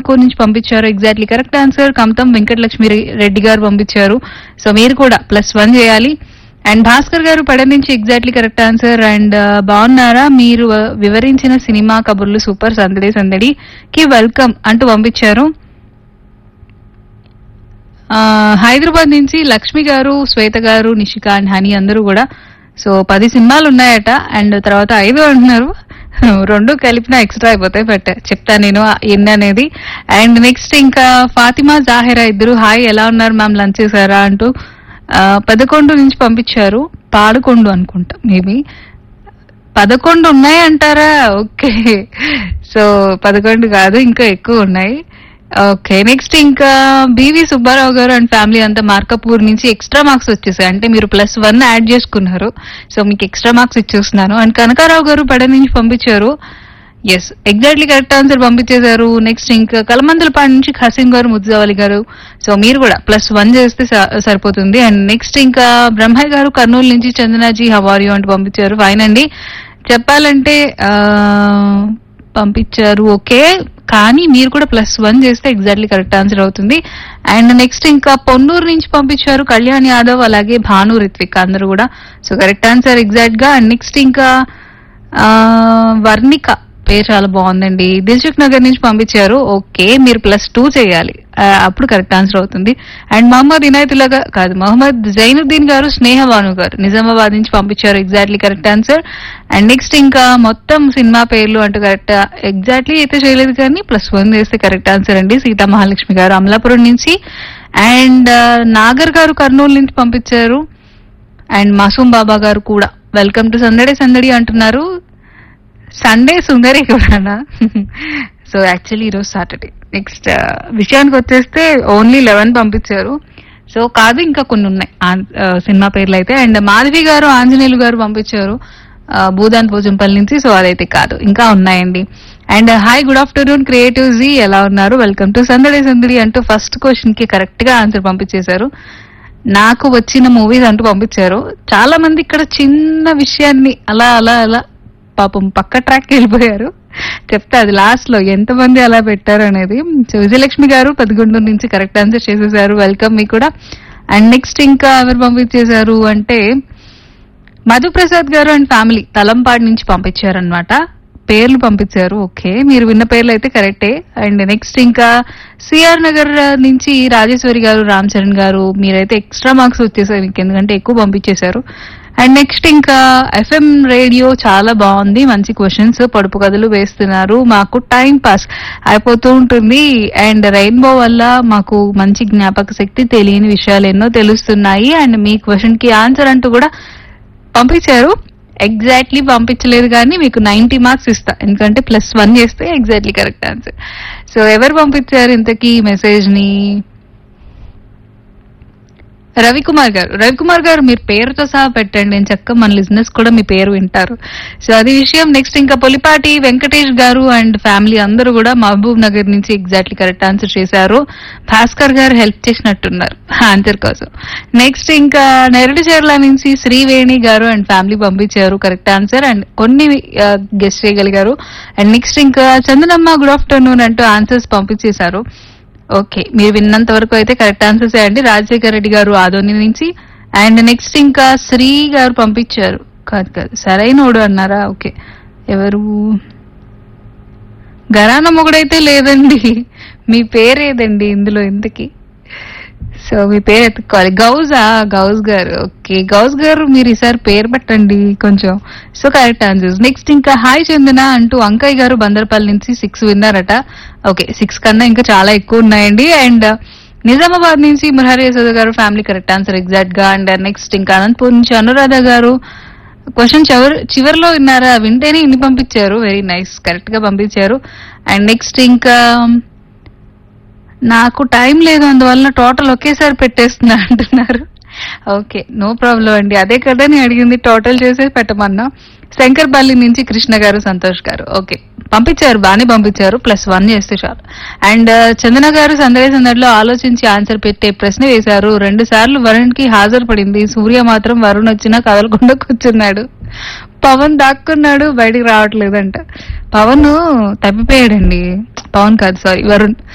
ఆత్మకూరు నుంచి పంపించారు exactly correct answer Kamatham Venkatalakshmi రె- రెడ్డి గారు పంపించారు సో మీరు కూడా ప్లస్ వన్ చేయాలి అండ్ భాస్కర్ గారు పడ నుంచి ఎగ్జాక్ట్లీ కరెక్ట్ ఆన్సర్ అండ్ బాగున్నారా మీరు uh, వివరించిన సినిమా కబుర్లు సూపర్ సందడి సందడి కి వెల్కమ్ అంటూ పంపించారు ఆ, హైదరాబాద్ నుంచి లక్ష్మి గారు శ్వేత గారు నిషిక అండ్ హనీ అందరూ కూడా సో పది సినిమాలు ఉన్నాయట అండ్ తర్వాత ఐదు అంటున్నారు రెండు కలిపినా ఎక్స్ట్రా అయిపోతాయి బట్ చెప్తా నేను ఎన్ని అనేది అండ్ నెక్స్ట్ ఇంకా ఫాతిమా జాహిరా ఇద్దరు హాయ్ ఎలా ఉన్నారు మ్యామ్ లంచ్ చేశారా అంటూ ఆ, పదకొండు నుంచి పంపించారు పాడుకొండు అనుకుంటా మేబీ పదకొండు ఉన్నాయి అంటారా ఓకే సో పదకొండు కాదు ఇంకా ఎక్కువ ఉన్నాయి ఓకే నెక్స్ట్ ఇంకా బివి సుబ్బారావు గారు అండ్ ఫ్యామిలీ అంతా మార్కపూర్ నుంచి ఎక్స్ట్రా మార్క్స్ వచ్చేసాయి అంటే మీరు ప్లస్ వన్ యాడ్ చేసుకున్నారు సో మీకు ఎక్స్ట్రా మార్క్స్ ఇచ్చేస్తున్నాను అండ్ కనకారావు గారు పడ నుంచి పంపించారు ఎస్ ఎగ్జాక్ట్లీ కరెక్ట్ ఆన్సర్ పంపించేశారు నెక్స్ట్ ఇంకా కలమందలపాడు నుంచి ఖసీం గారు ముద్దుజావలి గారు సో మీరు కూడా ప్లస్ వన్ చేస్తే స- సరిపోతుంది అండ్ నెక్స్ట్ ఇంకా బ్రహ్మయ్య గారు కర్నూలు నుంచి చందనాజీ హవారియో అంటూ పంపించారు ఫైన్ అండి చెప్పాలంటే ఆ, పంపించారు ఓకే కానీ మీరు కూడా ప్లస్ వన్ చేస్తే ఎగ్జాక్ట్లీ కరెక్ట్ ఆన్సర్ అవుతుంది అండ్ నెక్స్ట్ ఇంకా పొన్నూరు నుంచి పంపించారు కళ్యాణ్ యాదవ్ అలాగే భాను రిత్విక్ అందరూ కూడా సో కరెక్ట్ ఆన్సర్ ఎగ్జాక్ట్ గా అండ్ నెక్స్ట్ ఇంకా ఆ, వర్ణిక పేరు చాలా బాగుందండి దిల్సుఖ్ నగర్ నుంచి పంపించారు ఓకే మీరు ప్లస్ టూ చేయాలి ఆ, అప్పుడు కరెక్ట్ ఆన్సర్ అవుతుంది అండ్ మహమ్మద్ ఇనాయతుల్లా గా- కాదు మహమ్మద్ జైనుద్దీన్ గారు స్నేహ భాను గారు నిజామాబాద్ నుంచి పంపించారు exactly correct answer and next ఇంకా మొత్తం సినిమా పేర్లు అంటూ కరెక్ట్ ఎగ్జాక్ట్లీ అయితే చేయలేదు కానీ ప్లస్ వన్ చేస్తే కరెక్ట్ ఆన్సర్ అండి సీతా మహాలక్ష్మి గారు అమలాపురం నుంచి అండ్ నాగర్ గారు కర్నూలు నుంచి పంపించారు అండ్ మాసూం బాబా గారు కూడా వెల్కమ్ టు సందడి సందడి అంటున్నారు సండే సుందరి కూడానా సో యాక్చువల్లీ ఈరోజు సాటర్డే నెక్స్ట్ విషయానికి వచ్చేస్తే ఓన్లీ లెవెన్ పంపించారు సో కాదు ఇంకా కొన్ని ఉన్నాయి ఆన్- ఆ, సినిమా పేర్లు అయితే అండ్ మాధవి గారు ఆంజనేయులు గారు పంపించారు ఆ, భూదాన్ పోజంపల్లి నుంచి సో అదైతే కాదు ఇంకా ఉన్నాయండి and hi good afternoon creative ji ఎలా ఉన్నారు వెల్కమ్ టు సందడి సందడి అంటూ ఫస్ట్ క్వశ్చన్ కి కరెక్ట్ గా ఆన్సర్ పంపించేశారు నాకు వచ్చిన మూవీస్ అంటూ పంపించారు చాలా మంది ఇక్కడ చిన్న విషయాన్ని అలా అలా అలా పాపం పక్క ట్రాక్ వెళ్ళిపోయారు చెప్తా అది లాస్ట్ లో ఎంతమంది అలా పెట్టారు అనేది సో విజయలక్ష్మి గారు పదకొండు నుంచి కరెక్ట్ ఆన్సర్ చేసేసారు వెల్కమ్ మీకు కూడా అండ్ నెక్స్ట్ ఇంకా ఎవరు పంపించేశారు అంటే మధుప్రసాద్ గారు అండ్ ఫ్యామిలీ తలంపాడు నుంచి పంపించారనమాట పేర్లు పంపించారు ఓకే మీరు విన్న పేర్లు అయితే కరెక్టే అండ్ నెక్స్ట్ ఇంకా సిఆర్ నగర్ నుంచి రాజేశ్వరి గారు రామ్ చరణ్ గారు మీరైతే ఎక్స్ట్రా మార్క్స్ వచ్చేసాయి మీకు ఎందుకంటే ఎక్కువ పంపించేశారు అండ్ నెక్స్ట్ ఇంకా ఎఫ్ఎం రేడియో చాలా బాగుంది మంచి క్వశ్చన్స్ పొడుపు కథలు వేస్తున్నారు మాకు టైం పాస్ అయిపోతూ ఉంటుంది అండ్ రెయిన్బో వల్ల మాకు మంచి జ్ఞాపక శక్తి తెలియని విషయాలు ఎన్నో తెలుస్తున్నాయి అండ్ మీ క్వశ్చన్ కి ఆన్సర్ అంటూ కూడా పంపించారు ఎగ్జాక్ట్లీ పంపించలేదు కానీ మీకు నైన్టీ మార్క్స్ ఇస్తా ఎందుకంటే ప్లస్ వన్ చేస్తే ఎగ్జాక్ట్లీ కరెక్ట్ ఆన్సర్ సో ఎవరు పంపించారు ఇంతకీ మెసేజ్ ని రవికుమార్ గారు రవికుమార్ గారు మీరు పేరుతో సహా పెట్టండి నేను చక్కగా మన లిజినెస్ కూడా మీ పేరు వింటారు సో అది విషయం నెక్స్ట్ ఇంకా పొలిపాటి వెంకటేష్ గారు అండ్ ఫ్యామిలీ అందరూ కూడా మహబూబ్ నగర్ నుంచి ఎగ్జాక్ట్లీ కరెక్ట్ ఆన్సర్ చేశారు భాస్కర్ గారు హెల్ప్ చేసినట్టున్నారు ఆన్సర్ కోసం నెక్స్ట్ ఇంకా నెరడిచేర్ల నుంచి శ్రీవేణి గారు అండ్ ఫ్యామిలీ పంపించారు కరెక్ట్ ఆన్సర్ అండ్ కొన్ని గెస్ట్ చేయగలిగారు అండ్ నెక్స్ట్ ఇంకా చందనమ్మ గుడ్ ఆఫ్టర్నూన్ అంటూ ఆన్సర్స్ పంపించేశారు ఓకే మీరు విన్నంత వరకు అయితే కరెక్ట్ ఆన్సర్స్ అండి రాజశేఖర రెడ్డి గారు ఆదోని నుంచి అండ్ నెక్స్ట్ ఇంకా శ్రీ గారు పంపించారు కాదు కాదు సరైనోడు అన్నారా ఓకే ఎవరు గరాన మొగుడైతే లేదండి మీ పేరేదండి ఇందులో ఇంతకి సో మీ పేరు ఎత్తుకోవాలి గౌజా గౌజ్ గారు ఓకే గౌజ్ గారు మీరు ఈసారి పేరు పెట్టండి కొంచెం సో కరెక్ట్ ఆన్సర్స్ నెక్స్ట్ ఇంకా హాయ్ చందన అంటూ అంకయ్య గారు బందర్పల్లి నుంచి సిక్స్ విన్నారట ఓకే సిక్స్ కన్నా ఇంకా చాలా ఎక్కువ ఉన్నాయండి అండ్ నిజామాబాద్ నుంచి మురహరి యశోద గారు ఫ్యామిలీ కరెక్ట్ ఆన్సర్ ఎగ్జాక్ట్ గా అండ్ నెక్స్ట్ ఇంకా అనంతపూర్ నుంచి అనురాధ గారు క్వశ్చన్ చివరి చివరిలో విన్నారా వింటేనే ఇన్ని పంపించారు వెరీ నైస్ కరెక్ట్ గా పంపించారు అండ్ నెక్స్ట్ ఇంకా నాకు టైం లేదు అందువల్ల టోటల్ ఒకేసారి పెట్టేస్తున్నా అంటున్నారు ఓకే నో ప్రాబ్లం అండి అదే కదా నేను అడిగింది టోటల్ చేసేసి పెట్టమన్నా శంకర్పల్లి నుంచి కృష్ణ గారు సంతోష్ గారు ఓకే పంపించారు బాగానే పంపించారు ప్లస్ వన్ చేస్తే చాలు అండ్ చందన గారు సందడి సందడిలో ఆలోచించి ఆన్సర్ పెట్టే ప్రశ్న వేశారు రెండు సార్లు వరుణ్ కి హాజరు పడింది సూర్య మాత్రం వరుణ్ వచ్చినా కదలకుండా కూర్చున్నాడు పవన్ దాక్కున్నాడు బయటికి రావట్లేదంట పవన్ తప్పిపోయాడండి పవన్ కాదు సారీ వరుణ్